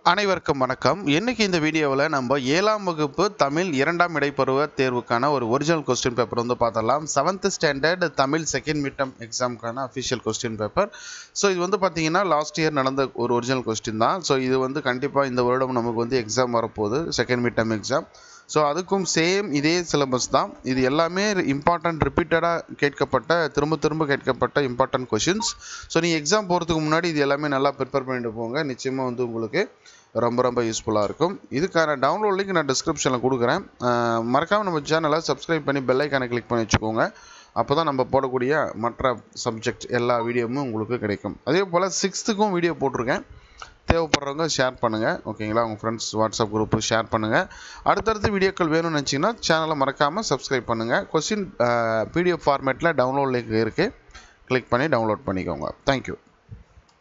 அனைவருக்கும் வணக்கம் இன்னைக்கு இந்த வீடியோவில் நம்ம ஏழாம் வகுப்பு தமிழ் இரண்டாம் இடைப்பருவ தேர்வுக்கான ஒரு ஒரிஜினல் கொஸ்டின் பேப்பர் வந்து பார்த்தலாம் seventh standard Tamil second midterm எக்ஸாமுக்கான அஃபிஷியல் கொஸ்டின் பேப்பர் ஸோ இது வந்து பார்த்தீங்கன்னா லாஸ்ட் இயர் நடந்த ஒரு ஒரிஜினல் கொஸ்டின் தான் ஸோ இது வந்து கண்டிப்பாக இந்த வருடம் நமக்கு வந்து எக்ஸாம் வரப்போகுது செகண்ட் மிட்டம் எக்ஸாம் ஸோ அதுக்கும் சேம் இதே சிலபஸ் தான் இது எல்லாமே இம்பார்ட்டன்ட் ரிப்பீட்டடாக கேட்கப்பட்ட திரும்ப திரும்ப கேட்கப்பட்ட இம்பார்ட்டன்ட் கொஷின்ஸ் ஸோ நீங்கள் எக்ஸாம் போகிறதுக்கு முன்னாடி இது எல்லாமே நல்லா ப்ரிப்பேர் பண்ணிட்டு போங்க நிச்சயமாக வந்து உங்களுக்கு ரொம்ப ரொம்ப யூஸ்ஃபுல்லாக இருக்கும் இதுக்கான டவுன்லோட் லிங்க் நான் டிஸ்கிரிப்ஷனில் கொடுக்குறேன் மறக்காமல் நம்ம சேனலை சப்ஸ்கிரைப் பண்ணி பெல் ஐக்கானை கிளிக் பண்ணி வச்சுக்கோங்க அப்போ தான் நம்ம போடக்கூடிய மற்ற சப்ஜெக்ட் எல்லா வீடியோவும் உங்களுக்கு கிடைக்கும் அதே போல் சிக்ஸ்த்துக்கும் வீடியோ போட்டிருக்கேன் தேவைப்படுறவங்க ஷேர் பண்ணுங்கள் ஓகேங்களா உங்கள் ஃப்ரெண்ட்ஸ் வாட்ஸ்அப் குரூப்பு ஷேர் பண்ணுங்கள் அடுத்தடுத்து வீடியோக்கள் வேணும்னு நினச்சிங்கன்னா சேனலை மறக்காமல் சப்ஸ்கிரைப் பண்ணுங்கள் கொஸ்டின் பிடிஎஃப் ஃபார்மேட்டில் டவுன்லோட் லிங்க் இருக்குது கிளிக் பண்ணி டவுன்லோட் பண்ணிக்கோங்க தேங்க்யூ